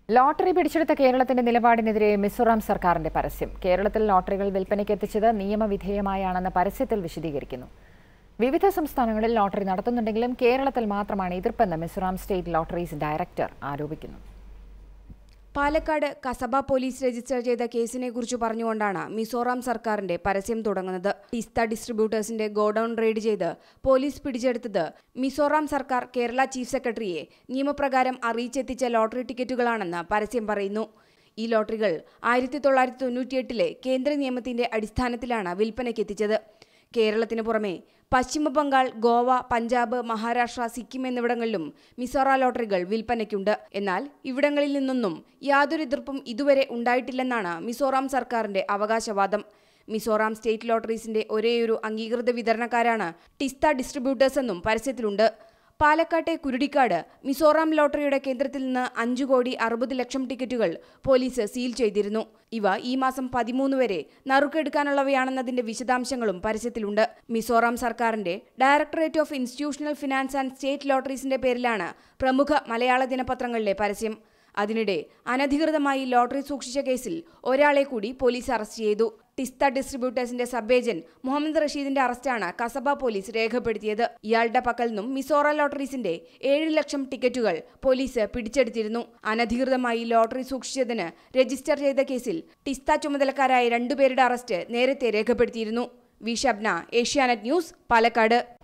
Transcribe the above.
lottery പിടിച്ചെടുത്ത കേരളത്തിന്റെ നിലപാടിനെതിരെ മിസോറാം സർക്കാരിന്റെ പരസ്യം കേരളത്തിൽ ലോട്ടറികൾ വിൽപ്പനയ്ക്ക് എത്തിച്ചത് നിയമവിധേയമായാണെന്ന് പരസ്യത്തിൽ വിശദീകരിക്കുന്നു വിവിധ സംസ്ഥാനങ്ങളിൽ ലോട്ടറി നടത്തുന്നുണ്ടെങ്കിലും കേരളത്തിൽ മാത്രമാണ് എതിർപ്പെന്ന് മിസോറാം സ്റ്റേറ്റ് ലോട്ടറീസ് ഡയറക്ടർ ആരോപിക്കുന്നു പാലക്കാട് കസബ പോലീസ് രജിസ്റ്റർ ചെയ്ത കേസിനെ കുറിച്ച് പറഞ്ഞുകൊണ്ടാണ് മിസോറാം സർക്കാരിന്റെ പരസ്യം തുടങ്ങുന്നത് ടിസ്ത ഡിസ്ട്രിബ്യൂട്ടേഴ്സിന്റെ ഗോഡൌൺ റെയ്ഡ് ചെയ്ത് പോലീസ് പിടിച്ചെടുത്തത് മിസോറാം സർക്കാർ കേരള ചീഫ് സെക്രട്ടറിയെ നിയമപ്രകാരം അറിയിച്ചെത്തിച്ച ലോട്ടറി ടിക്കറ്റുകളാണെന്ന് പരസ്യം പറയുന്നു ഈ ലോട്ടറികൾ ആയിരത്തി തൊള്ളായിരത്തി തൊണ്ണൂറ്റിയെട്ടിലെ കേന്ദ്ര നിയമത്തിന്റെ അടിസ്ഥാനത്തിലാണ് വിൽപ്പനയ്ക്കെത്തിച്ചത് കേരളത്തിന് പുറമെ പശ്ചിമ ബംഗാൾ ഗോവ പഞ്ചാബ് മഹാരാഷ്ട്ര സിക്കിം എന്നിവിടങ്ങളിലും മിസോറ ലോട്ടറികൾ വിൽപ്പനയ്ക്കുണ്ട് എന്നാൽ ഇവിടങ്ങളിൽ നിന്നൊന്നും യാതൊരു എതിർപ്പും ഇതുവരെ ഉണ്ടായിട്ടില്ലെന്നാണ് മിസോറാം സർക്കാരിന്റെ അവകാശവാദം മിസോറാം സ്റ്റേറ്റ് ലോട്ടറീസിന്റെ ഒരേയൊരു അംഗീകൃത വിതരണക്കാരാണ് ടിസ്ത ഡിസ്ട്രിബ്യൂട്ടേഴ്സ് എന്നും പരസ്യത്തിലുണ്ട് പാലക്കാട്ടെ കുരുടിക്കാട് മിസോറാം ലോട്ടറിയുടെ കേന്ദ്രത്തിൽ നിന്ന് അഞ്ചു കോടി അറുപത് ലക്ഷം ടിക്കറ്റുകൾ പോലീസ് സീൽ ചെയ്തിരുന്നു ഇവ ഈ മാസം പതിമൂന്ന് വരെ നറുക്കെടുക്കാനുള്ളവയാണെന്നതിന്റെ വിശദാംശങ്ങളും പരസ്യത്തിലുണ്ട് മിസോറാം സർക്കാരിന്റെ directorate of institutional finance and state ലോട്ടറീസിന്റെ പേരിലാണ് പ്രമുഖ മലയാള ദിനപത്രങ്ങളിലെ പരസ്യം അതിനിടെ അനധികൃതമായി ലോട്ടറി സൂക്ഷിച്ച കേസിൽ ഒരാളെ കൂടി പോലീസ് അറസ്റ്റ് ചെയ്തു ടിസ്ത ഡിസ്ട്രിബ്യൂട്ടേഴ്സിന്റെ സബ് ഏജന്റ് മുഹമ്മദ് റഷീദിന്റെ അറസ്റ്റാണ് കസബ പോലീസ് രേഖപ്പെടുത്തിയത് ഇയാളുടെ പക്കൽ നിന്നും മിസോറ ലോട്ടറീസിന്റെ ഏഴ് ലക്ഷം ടിക്കറ്റുകൾ പോലീസ് പിടിച്ചെടുത്തിരുന്നു അനധികൃതമായി ലോട്ടറി സൂക്ഷിച്ചതിന് രജിസ്റ്റർ ചെയ്ത കേസിൽ ടിസ്ത ചുമതലക്കാരായ രണ്ടുപേരുടെ അറസ്റ്റ് നേരത്തെ രേഖപ്പെടുത്തിയിരുന്നു വി ഷബ്ന ഏഷ്യാനെറ്റ് ന്യൂസ് പാലക്കാട്